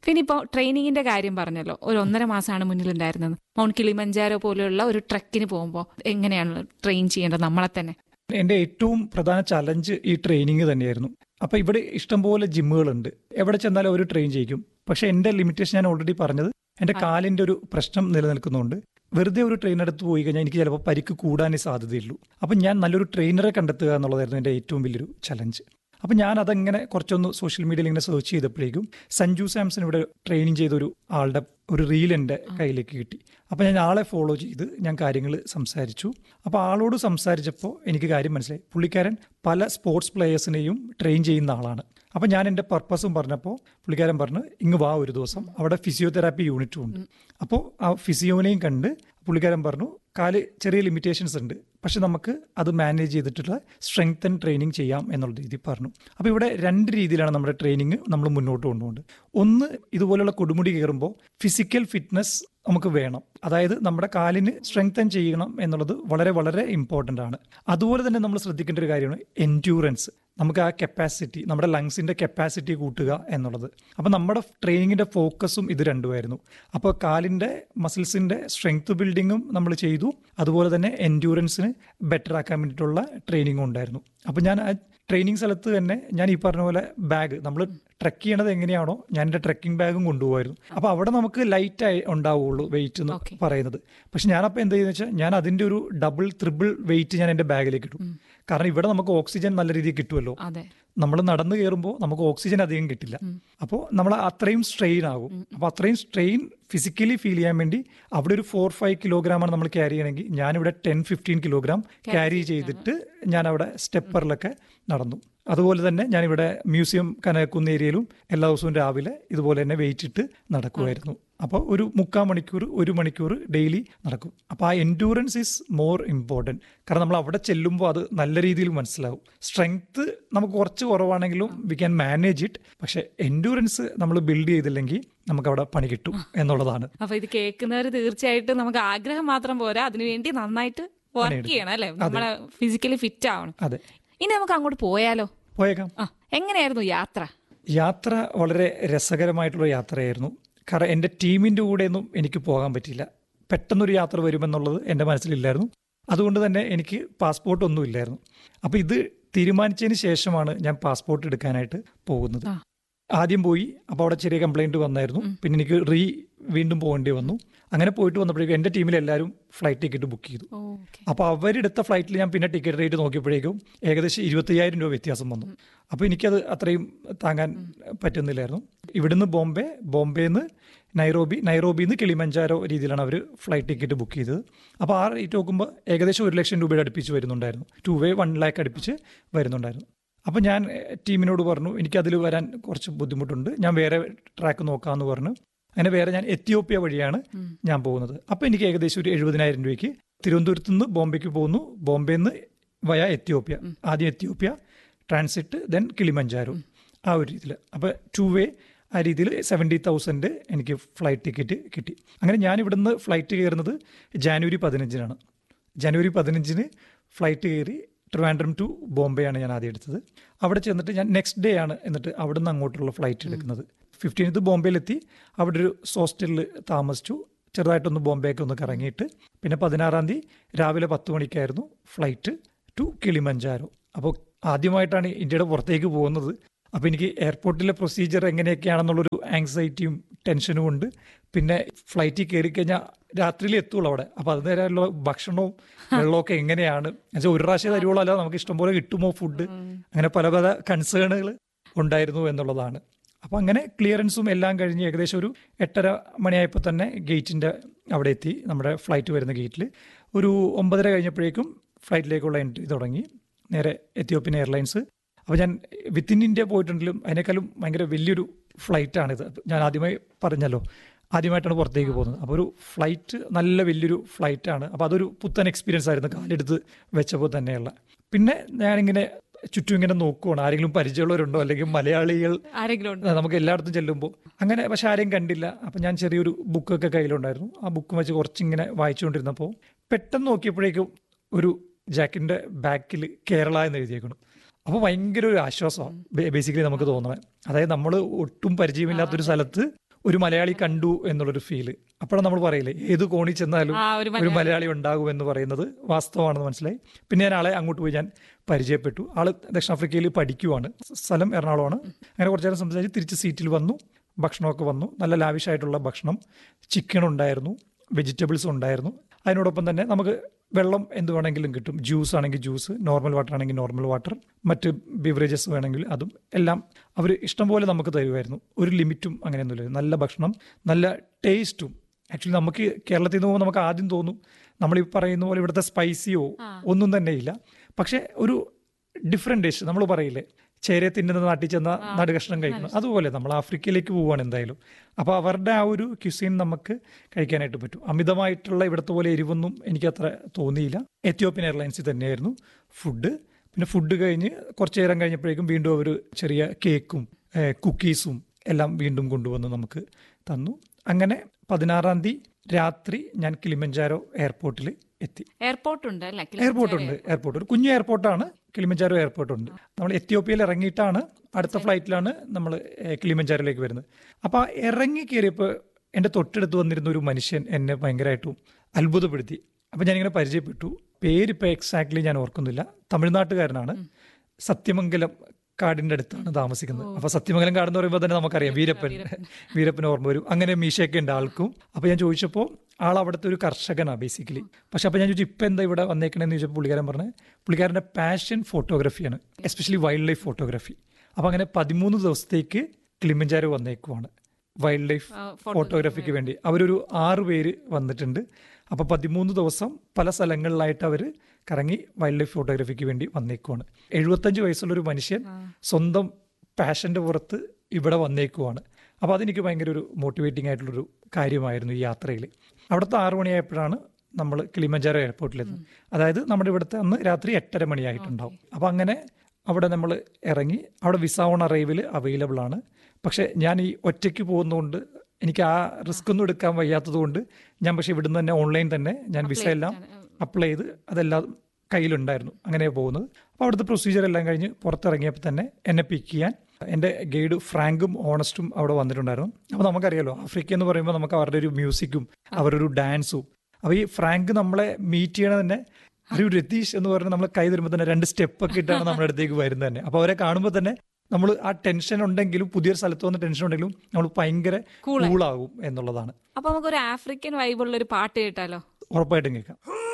പിന്നെ ഇപ്പോൾ ട്രെയിനിങ്ങിന്റെ കാര്യം പറഞ്ഞല്ലോ ഒരു ഒന്നര മാസമാണ് മുന്നിലുണ്ടായിരുന്നത് മൗണ്ട് കിളിമഞ്ചാരോ പോലെയുള്ള ഒരു ട്രക്കിന് പോകുമ്പോൾ എങ്ങനെയാണ് ട്രെയിൻ ചെയ്യേണ്ടത് നമ്മളെ തന്നെ എൻ്റെ ഏറ്റവും പ്രധാന ചലഞ്ച് ഈ ട്രെയിനിങ് തന്നെയായിരുന്നു അപ്പോൾ ഇവിടെ ഇഷ്ടംപോലെ ജിമ്മുകളുണ്ട് എവിടെ ചെന്നാലും അവർ ട്രെയിൻ ചെയ്യിക്കും പക്ഷേ എൻ്റെ ലിമിറ്റേഷൻ ഞാൻ ഓൾറെഡി പറഞ്ഞത് എൻ്റെ കാലിൻ്റെ ഒരു പ്രശ്നം നിലനിൽക്കുന്നുണ്ട് വെറുതെ ഒരു ട്രെയിനർ അടുത്ത് പോയി കഴിഞ്ഞാൽ എനിക്ക് ചിലപ്പോൾ പരിക്ക് കൂടാനേ സാധ്യതയുള്ളൂ അപ്പം ഞാൻ നല്ലൊരു ട്രെയിനറെ കണ്ടെത്തുക എന്നുള്ളതായിരുന്നു എൻ്റെ ഏറ്റവും വലിയൊരു ചലഞ്ച് അപ്പം ഞാൻ അതങ്ങനെ കുറച്ചൊന്ന് സോഷ്യൽ മീഡിയയിൽ ഇങ്ങനെ സെർച്ച് ചെയ്തപ്പോഴേക്കും സഞ്ജു സാംസൺ ഇവിടെ ട്രെയിനിങ് ചെയ്ത ഒരു ആളുടെ ഒരു റീൽ എൻ്റെ കയ്യിലേക്ക് കിട്ടി അപ്പോൾ ഞാൻ ആളെ ഫോളോ ചെയ്ത് ഞാൻ കാര്യങ്ങൾ സംസാരിച്ചു അപ്പോൾ ആളോട് സംസാരിച്ചപ്പോൾ എനിക്ക് കാര്യം മനസ്സിലായി പുള്ളിക്കാരൻ പല സ്പോർട്സ് പ്ലേയേഴ്സിനെയും ട്രെയിൻ ചെയ്യുന്ന ആളാണ് അപ്പോൾ ഞാൻ എൻ്റെ പർപ്പസും പറഞ്ഞപ്പോൾ പുള്ളിക്കാരൻ പറഞ്ഞു ഇങ്ങ് വാ ഒരു ദിവസം അവിടെ ഫിസിയോതെറാപ്പി യൂണിറ്റും ഉണ്ട് അപ്പോൾ ആ ഫിസിയോനെയും കണ്ട് പുള്ളിക്കാരൻ പറഞ്ഞു കാല് ചെറിയ ലിമിറ്റേഷൻസ് ഉണ്ട് പക്ഷെ നമുക്ക് അത് മാനേജ് ചെയ്തിട്ടുള്ള സ്ട്രെങ്ത് ആൻഡ് ട്രെയിനിങ് ചെയ്യാം എന്നുള്ള രീതി പറഞ്ഞു അപ്പോൾ ഇവിടെ രണ്ട് രീതിയിലാണ് നമ്മുടെ ട്രെയിനിങ് നമ്മൾ മുന്നോട്ട് കൊണ്ടുപോകുന്നത് ഒന്ന് ഇതുപോലുള്ള കൊടുമുടി കയറുമ്പോൾ ഫിസിക്കൽ ഫിറ്റ്നസ് നമുക്ക് വേണം അതായത് നമ്മുടെ കാലിന് സ്ട്രെങ്തൻ ചെയ്യണം എന്നുള്ളത് വളരെ വളരെ ഇമ്പോർട്ടൻ്റ് ആണ് അതുപോലെ തന്നെ നമ്മൾ ശ്രദ്ധിക്കേണ്ട ഒരു കാര്യമാണ് എൻഡ്യൂറൻസ് നമുക്ക് ആ കപ്പാസിറ്റി നമ്മുടെ ലങ്സിന്റെ കപ്പാസിറ്റി കൂട്ടുക എന്നുള്ളത് അപ്പോൾ നമ്മുടെ ട്രെയിനിങ്ങിന്റെ ഫോക്കസും ഇത് രണ്ടുമായിരുന്നു അപ്പോൾ കാലിന്റെ മസിൽസിന്റെ സ്ട്രെങ്ത് ബിൽഡിങ്ങും നമ്മൾ ചെയ്തു അതുപോലെ തന്നെ എൻഡ്യൂറൻസിന് ബെറ്റർ ആക്കാൻ വേണ്ടിയിട്ടുള്ള ട്രെയിനിങ്ങും ഉണ്ടായിരുന്നു അപ്പോൾ ഞാൻ ആ ട്രെയിനിങ് സ്ഥലത്ത് തന്നെ ഞാൻ ഈ പറഞ്ഞ പോലെ ബാഗ് നമ്മൾ ട്രക്ക് ചെയ്യണത് എങ്ങനെയാണോ ഞാൻ എൻ്റെ ട്രക്കിംഗ് ബാഗും കൊണ്ടുപോകായിരുന്നു അപ്പോൾ അവിടെ നമുക്ക് ലൈറ്റ് ആയി ഉണ്ടാവുള്ളൂ വെയിറ്റ് എന്ന് Okay. പറയുന്നത് പക്ഷെ ഞാനപ്പോൾ എന്ത് ചെയ്യുന്നത് വെച്ചാൽ ഞാൻ അതിൻ്റെ ഒരു ഡബിൾ ത്രിബിൾ വെയിറ്റ് ഞാൻ എൻ്റെ ബാഗിലേക്ക് ഇടും കാരണം ഇവിടെ നമുക്ക് ഓക്സിജൻ നല്ല രീതിയിൽ കിട്ടുമല്ലോ അതെ നമ്മൾ നടന്നു കയറുമ്പോൾ നമുക്ക് ഓക്സിജൻ അധികം കിട്ടില്ല അപ്പോൾ നമ്മൾ അത്രയും സ്ട്രെയിൻ ആകും അപ്പോൾ അത്രയും സ്ട്രെയിൻ ഫിസിക്കലി ഫീൽ ചെയ്യാൻ വേണ്ടി അവിടെ ഒരു ഫോർ ഫൈവ് കിലോഗ്രാമാണ് നമ്മൾ ക്യാരി ചെയ്യണമെങ്കിൽ ഞാനിവിടെ ടെൻ ഫിഫ്റ്റീൻ കിലോഗ്രാം ക്യാരി ചെയ്തിട്ട് ഞാൻ അവിടെ സ്റ്റെപ്പറിലൊക്കെ നടന്നു അതുപോലെ തന്നെ ഞാനിവിടെ മ്യൂസിയം കനകുന്ന ഏരിയയിലും എല്ലാ ദിവസവും രാവിലെ ഇതുപോലെ തന്നെ വെയിറ്റ് ഇട്ട് നടക്കുമായിരുന്നു അപ്പോൾ ഒരു മുക്കാൽ മണിക്കൂർ ഒരു മണിക്കൂർ ഡെയിലി നടക്കും അപ്പോൾ ആ എൻഡൂറൻസ് ഈസ് മോർ ഇമ്പോർട്ടൻറ്റ് കാരണം നമ്മൾ അവിടെ ചെല്ലുമ്പോൾ അത് നല്ല രീതിയിൽ മനസ്സിലാവും സ്ട്രെങ്ത് നമുക്ക് കുറച്ച് കുറവാണെങ്കിലും വി ക്യാൻ മാനേജ് ഇറ്റ് പക്ഷേ എൻഡൂറൻസ് നമ്മൾ ബിൽഡ് ചെയ്തില്ലെങ്കിൽ നമുക്ക് അവിടെ പണി കിട്ടും എന്നുള്ളതാണ് അപ്പൊ ഇത് കേൾക്കുന്നവർ തീർച്ചയായിട്ടും നമുക്ക് ആഗ്രഹം മാത്രം പോരാ അതിനുവേണ്ടി നന്നായിട്ട് വർക്ക് ചെയ്യണം അല്ലെ നമ്മളെ ഫിസിക്കലി ഫിറ്റ് ആവണം അതെ ഇനി നമുക്ക് അങ്ങോട്ട് പോയാലോ പോയേക്കാം ആ എങ്ങനെയായിരുന്നു യാത്ര യാത്ര വളരെ രസകരമായിട്ടുള്ള യാത്രയായിരുന്നു കാരണം എൻ്റെ ടീമിൻ്റെ കൂടെയൊന്നും എനിക്ക് പോകാൻ പറ്റിയില്ല പെട്ടെന്നൊരു യാത്ര വരുമെന്നുള്ളത് എൻ്റെ മനസ്സിലില്ലായിരുന്നു അതുകൊണ്ട് തന്നെ എനിക്ക് പാസ്പോർട്ട് ഒന്നും ഇല്ലായിരുന്നു അപ്പോൾ ഇത് തീരുമാനിച്ചതിന് ശേഷമാണ് ഞാൻ പാസ്പോർട്ട് എടുക്കാനായിട്ട് പോകുന്നത് ആ. ആദ്യം പോയി അപ്പോൾ അവിടെ ചെറിയ കംപ്ലൈൻറ്റ് വന്നായിരുന്നു പിന്നെ എനിക്ക് റീ വീണ്ടും പോകേണ്ടി വന്നു അങ്ങനെ പോയിട്ട് വന്നപ്പോഴേക്കും എൻ്റെ ടീമിൽ എല്ലാവരും ഫ്ലൈറ്റ് ടിക്കറ്റ് ബുക്ക് ചെയ്തു ഓക്കെ അപ്പോൾ അവരെടുത്ത ഫ്ലൈറ്റിൽ ഞാൻ പിന്നെ ടിക്കറ്റ് റേറ്റ് നോക്കിയപ്പോഴേക്കും ഏകദേശം ഇരുപത്തയ്യായിരം രൂപ വ്യത്യാസം വന്നു അപ്പോൾ എനിക്കത് അത്രയും താങ്ങാൻ പറ്റുന്നില്ലായിരുന്നു ഇവിടുന്ന് ബോംബെ ബോംബെന്ന് നൈറോബി നൈറോബിയിൽ നിന്ന് കിളിമഞ്ചാരോ രീതിയിലാണ് അവർ ഫ്ലൈറ്റ് ടിക്കറ്റ് ബുക്ക് ചെയ്തത് അപ്പോൾ ആ റേറ്റ് നോക്കുമ്പോൾ ഏകദേശം ഒരു ലക്ഷം രൂപയുടെ അടുപ്പിച്ച് വരുന്നുണ്ടായിരുന്നു ടു വേ വൺ ലാക്ക് അടുപ്പിച്ച് വരുന്നുണ്ടായിരുന്നു അപ്പോൾ ഞാൻ എഹ്, ടീമിനോട് പറഞ്ഞു എനിക്കതിൽ വരാൻ കുറച്ച് ബുദ്ധിമുട്ടുണ്ട് ഞാൻ വേറെ ട്രാക്ക് നോക്കാമെന്ന് പറഞ്ഞു അങ്ങനെ വേറെ ഞാൻ എത്യോപ്യ വഴിയാണ് ഞാൻ പോകുന്നത് അപ്പോൾ എനിക്ക് ഏകദേശം ഒരു എഴുപതിനായിരം രൂപയ്ക്ക് തിരുവനന്തപുരത്ത് നിന്ന് ബോംബെക്ക് പോകുന്നു ബോംബെയിൽ നിന്ന് വയ എത്യോപ്യ ആദ്യം എത്യോപ്യ ട്രാൻസിറ്റ് ദെൻ കിളിമഞ്ചാരോ ആ ഒരു രീതിയിൽ അപ്പോൾ ടു വേ ആ രീതിയിൽ സെവൻറ്റി തൗസൻഡ് എനിക്ക് ഫ്ലൈറ്റ് ടിക്കറ്റ് കിട്ടി അങ്ങനെ ഞാൻ ഇവിടുന്ന് ഫ്ലൈറ്റ് കയറുന്നത് ജാനുവരി പതിനഞ്ചിനാണ് ജനുവരി പതിനഞ്ചിന് ഫ്ലൈറ്റ് കയറി ട്രിവാൻഡ്രം ടു ബോംബെയാണ് ഞാൻ ആദ്യം എടുത്തത് അവിടെ ചെന്നിട്ട് ഞാൻ നെക്സ്റ്റ് ഡേ ആണ് എന്നിട്ട് അവിടെ നിന്ന് അങ്ങോട്ടുള്ള ഫ്ലൈറ്റ് എടുക്കുന്നത് ഫിഫ്റ്റീൻത്ത് ബോംബെയിലെത്തി അവിടെ ഒരു ഹോസ്റ്റലിൽ താമസിച്ചു ചെറുതായിട്ടൊന്ന് ബോംബെയൊക്കെ ഒന്ന് കറങ്ങിയിട്ട് പിന്നെ പതിനാറാം തീയതി രാവിലെ പത്ത് മണിക്കായിരുന്നു ഫ്ലൈറ്റ് ടു കിളിമഞ്ചാരോ അപ്പോൾ ആദ്യമായിട്ടാണ് ഇന്ത്യയുടെ പുറത്തേക്ക് പോകുന്നത് അപ്പോൾ എനിക്ക് എയർപോർട്ടിലെ പ്രൊസീജിയർ എങ്ങനെയൊക്കെയാണെന്നുള്ളൊരു ആങ്സൈറ്റിയും ടെൻഷനും ഉണ്ട് പിന്നെ ഫ്ലൈറ്റിൽ കയറി കഴിഞ്ഞാൽ രാത്രിയിൽ എത്തുള്ളൂ അവിടെ അപ്പോൾ അത് നേരമുള്ള ഭക്ഷണവും വെള്ളമൊക്കെ എങ്ങനെയാണ് എന്നുവെച്ചാൽ ഒരു പ്രാവശ്യം തരുവുള്ളൂ അല്ലാതെ നമുക്ക് ഇഷ്ടംപോലെ കിട്ടുമോ ഫുഡ് അങ്ങനെ പല പല കൺസേണുകൾ ഉണ്ടായിരുന്നു എന്നുള്ളതാണ് അപ്പോൾ അങ്ങനെ ക്ലിയറൻസും എല്ലാം കഴിഞ്ഞ് ഏകദേശം ഒരു എട്ടര മണിയായപ്പോൾ തന്നെ ഗേറ്റിൻ്റെ അവിടെ എത്തി നമ്മുടെ ഫ്ലൈറ്റ് വരുന്ന ഗേറ്റിൽ ഒരു ഒമ്പതര കഴിഞ്ഞപ്പോഴേക്കും ഫ്ലൈറ്റിലേക്കുള്ള എൻട്രി തുടങ്ങി നേരെ എത്യോപ്യൻ എയർലൈൻസ് അപ്പോൾ ഞാൻ വിത്തിൻ ഇന്ത്യ പോയിട്ടുണ്ടെങ്കിലും അതിനേക്കാളും ഭയങ്കര വലിയൊരു ഫ്ലൈറ്റാണിത് ഞാൻ ആദ്യമായി പറഞ്ഞല്ലോ ആദ്യമായിട്ടാണ് പുറത്തേക്ക് പോകുന്നത് അപ്പോൾ ഒരു ഫ്ലൈറ്റ് നല്ല വലിയൊരു ഫ്ലൈറ്റാണ് അപ്പോൾ അതൊരു പുത്തൻ എക്സ്പീരിയൻസ് ആയിരുന്നു കാലെടുത്ത് വെച്ചപ്പോൾ തന്നെയുള്ള പിന്നെ ഞാനിങ്ങനെ ചുറ്റും ഇങ്ങനെ നോക്കുവാണ് ആരെങ്കിലും പരിചയമുള്ളവരുണ്ടോ അല്ലെങ്കിൽ മലയാളികൾ ആരെങ്കിലും ഉണ്ട് നമുക്ക് എല്ലായിടത്തും ചെല്ലുമ്പോൾ അങ്ങനെ പക്ഷെ ആരെയും കണ്ടില്ല അപ്പം ഞാൻ ചെറിയൊരു ബുക്കൊക്കെ കയ്യിലുണ്ടായിരുന്നു ആ ബുക്ക് വെച്ച് കുറച്ചിങ്ങനെ വായിച്ചുകൊണ്ടിരുന്നപ്പോൾ പെട്ടെന്ന് നോക്കിയപ്പോഴേക്കും ഒരു ജാക്കിൻ്റെ ബാക്കിൽ കേരള എന്ന് എഴുതിയേക്കണം അപ്പോൾ ഭയങ്കര ഒരു ആശ്വാസമാണ് ബേസിക്കലി നമുക്ക് തോന്നണത് അതായത് നമ്മൾ ഒട്ടും പരിചയമില്ലാത്തൊരു സ്ഥലത്ത് ഒരു മലയാളി കണ്ടു എന്നുള്ളൊരു ഫീല് അപ്പോഴാണ് നമ്മൾ പറയില്ലേ ഏത് കോണി ചെന്നാലും ആ ഒരു ഒരു മലയാളി ഉണ്ടാകും എന്ന് പറയുന്നത് വാസ്തവമാണെന്ന് മനസ്സിലായി പിന്നെ ഞാൻ ആളെ അങ്ങോട്ട് പോയി ഞാൻ പരിചയപ്പെട്ടു ആള് ദക്ഷിണാഫ്രിക്കയിൽ പഠിക്കുവാണ് സ്ഥലം എറണാകുളമാണ് അങ്ങനെ കുറച്ചു നേരം സംസാരിച്ച് തിരിച്ച് സീറ്റിൽ വന്നു ഭക്ഷണമൊക്കെ വന്നു നല്ല ലാവിഷായിട്ടുള്ള ഭക്ഷണം ചിക്കൻ ഉണ്ടായിരുന്നു വെജിറ്റബിൾസ് ഉണ്ടായിരുന്നു അതിനോടൊപ്പം തന്നെ നമുക്ക് വെള്ളം എന്ത് വേണമെങ്കിലും കിട്ടും ജ്യൂസ് ആണെങ്കിൽ ജ്യൂസ് നോർമൽ വാട്ടർ ആണെങ്കിൽ നോർമൽ വാട്ടർ മറ്റ് ബിവറേജസ് വേണമെങ്കിൽ അതും എല്ലാം അവർ ഇഷ്ടംപോലെ നമുക്ക് തരുമായിരുന്നു ഒരു ലിമിറ്റും അങ്ങനെയൊന്നുമില്ല നല്ല ഭക്ഷണം നല്ല ടേസ്റ്റും ആക്ച്വലി നമുക്ക് കേരളത്തിൽ നിന്ന് പോകുമ്പോൾ നമുക്ക് ആദ്യം തോന്നും നമ്മൾ ഈ പറയുന്ന പോലെ ഇവിടുത്തെ സ്പൈസിയോ ഒന്നും തന്നെ ഇല്ല പക്ഷെ ഒരു ഡിഫറെന്റ് ഡിഷ് നമ്മൾ പറയില്ലേ ചേരെ തിന്നുന്ന നാട്ടിൽ ചെന്ന നടുകഷ്ണം കഴിക്കണം അതുപോലെ നമ്മൾ ആഫ്രിക്കയിലേക്ക് പോവുകയാണ് എന്തായാലും അപ്പോൾ അവരുടെ ആ ഒരു ക്യുസീൻ നമുക്ക് കഴിക്കാനായിട്ട് പറ്റും അമിതമായിട്ടുള്ള ഇവിടുത്തെ പോലെ എരിവൊന്നും എനിക്ക് അത്ര തോന്നിയില്ല എത്യോപ്യൻ എയർലൈൻസിൽ തന്നെയായിരുന്നു ഫുഡ് പിന്നെ ഫുഡ് കഴിഞ്ഞ് കുറച്ച് നേരം കഴിഞ്ഞപ്പോഴേക്കും വീണ്ടും അവർ ചെറിയ കേക്കും കുക്കീസും എല്ലാം വീണ്ടും കൊണ്ടുവന്ന് നമുക്ക് തന്നു അങ്ങനെ പതിനാറാം തീയതി രാത്രി ഞാൻ കിളിമഞ്ചാരോ എയർപോർട്ടിൽ എത്തി എയർപോർട്ട് ഉണ്ട് അല്ലേ എയർപോർട്ട് ഉണ്ട് എയർപോർട്ട് ഒരു കുഞ്ഞു എയർപോർട്ടാണ് കിളിമഞ്ചാരോ എയർപോർട്ട് ഉണ്ട് നമ്മൾ എത്യോപ്യയിൽ ഇറങ്ങിയിട്ടാണ് അടുത്ത ഫ്ലൈറ്റിലാണ് നമ്മൾ കിളിമഞ്ചാരോയിലേക്ക് വരുന്നത് അപ്പോൾ ഇറങ്ങി കയറിയപ്പോൾ എൻ്റെ തൊട്ടടുത്ത് വന്നിരുന്ന ഒരു മനുഷ്യൻ എന്നെ ഭയങ്കരമായിട്ടും അത്ഭുതപ്പെടുത്തി അപ്പം ഞാനിങ്ങനെ പരിചയപ്പെട്ടു പേരിപ്പോൾ എക്സാക്ട്ലി ഞാൻ ഓർക്കുന്നില്ല തമിഴ്നാട്ടുകാരനാണ് സത്യമംഗലം കാടിന്റെ അടുത്താണ് താമസിക്കുന്നത് അപ്പൊ സത്യമംഗലം കാട് എന്ന് പറയുമ്പോൾ തന്നെ നമുക്കറിയാം വീരപ്പൻ വീരപ്പൻ ഓർമ്മ വരും അങ്ങനെ മീശയൊക്കെ ഉണ്ട് ആൾക്കും അപ്പൊ ഞാൻ ചോദിച്ചപ്പോൾ ആൾ അവിടുത്തെ ഒരു കർഷകനാണ് ബേസിക്കലി പക്ഷെ അപ്പൊ ഞാൻ ചോദിച്ചു ഇപ്പൊ എന്താ ഇവിടെ വന്നേക്കണേന്ന് ചോദിച്ചപ്പോൾ പുള്ളിക്കാരൻ പറഞ്ഞ് പുള്ളിക്കാരന്റെ പാഷൻ ഫോട്ടോഗ്രാഫിയാണ് എസ്പെഷ്യലി വൈൽഡ് ലൈഫ് ഫോട്ടോഗ്രാഫി അപ്പൊ അങ്ങനെ പതിമൂന്ന് ദിവസത്തേക്ക് കിളിമഞ്ചാരോ വന്നേക്കുവാണ് വൈൽഡ് ലൈഫ് ഫോട്ടോഗ്രാഫിക്ക് വേണ്ടി അവരൊരു ആറ് പേര് വന്നിട്ടുണ്ട് അപ്പോൾ പതിമൂന്ന് ദിവസം പല സ്ഥലങ്ങളിലായിട്ട് അവർ കറങ്ങി വൈൽഡ് ലൈഫ് ഫോട്ടോഗ്രാഫിക്ക് വേണ്ടി വന്നേക്കുവാണ് എഴുപത്തഞ്ച് വയസ്സുള്ള ഒരു മനുഷ്യൻ സ്വന്തം പാഷന്റെ പുറത്ത് ഇവിടെ വന്നേക്കുവാണ് അപ്പോൾ അതെനിക്ക് ഭയങ്കര ഒരു മോട്ടിവേറ്റിംഗ് ആയിട്ടുള്ളൊരു കാര്യമായിരുന്നു ഈ യാത്രയിൽ അവിടുത്തെ ആറു മണിയായപ്പോഴാണ് നമ്മൾ കിളിമഞ്ചാരോ എയർപോർട്ടിലെത്തുന്നത് അതായത് നമ്മുടെ ഇവിടുത്തെ അന്ന് രാത്രി എട്ടര മണിയായിട്ടുണ്ടാവും അപ്പോൾ അങ്ങനെ അവിടെ നമ്മൾ ഇറങ്ങി അവിടെ വിസ ഓൺ അറൈവിൽ അവൈലബിൾ ആണ് പക്ഷേ ഞാൻ ഈ ഒറ്റയ്ക്ക് പോകുന്നതുകൊണ്ട് എനിക്ക് ആ റിസ്ക് ഒന്നും എടുക്കാൻ വയ്യാത്തത് കൊണ്ട് ഞാൻ പക്ഷേ ഇവിടുന്ന് തന്നെ ഓൺലൈൻ തന്നെ ഞാൻ വിസ എല്ലാം അപ്ലൈ ചെയ്ത് അതെല്ലാം കയ്യിലുണ്ടായിരുന്നു അങ്ങനെ പോകുന്നത് അപ്പോൾ അവിടുത്തെ പ്രൊസീജിയർ എല്ലാം കഴിഞ്ഞ് പുറത്തിറങ്ങിയപ്പോൾ തന്നെ എന്നെ പിക്ക് ചെയ്യാൻ എൻ്റെ ഗൈഡ് ഫ്രാങ്കും ഓണസ്റ്റും അവിടെ വന്നിട്ടുണ്ടായിരുന്നു അപ്പോൾ നമുക്കറിയാലോ ആഫ്രിക്ക എന്ന് പറയുമ്പോൾ നമുക്ക് അവരുടെ ഒരു മ്യൂസിക്കും അവരുടെ ഒരു ഡാൻസും അപ്പോൾ ഈ ഫ്രാങ്ക് നമ്മളെ മീറ്റ് ചെയ്യണത് തന്നെ ഒരു രതീഷ് എന്ന് പറഞ്ഞ് നമ്മൾ കൈ തരുമ്പോൾ തന്നെ രണ്ട് സ്റ്റെപ്പ് ഒക്കെ ഇട്ടാണ് നമ്മുടെ അടുത്തേക്ക് വരുന്നത് തന്നെ അപ്പോൾ അവരെ കാണുമ്പോൾ തന്നെ നമ്മൾ ആ ടെൻഷൻ ഉണ്ടെങ്കിലും പുതിയൊരു സ്ഥലത്ത് വന്ന് ടെൻഷൻ ഉണ്ടെങ്കിലും നമ്മൾ ഭയങ്കര കൂളാകും എന്നുള്ളതാണ് അപ്പൊ നമുക്കൊരു ആഫ്രിക്കൻ വൈബുള്ള ഒരു പാട്ട് കേട്ടാലോ ഉറപ്പായിട്ടും കേൾക്കാം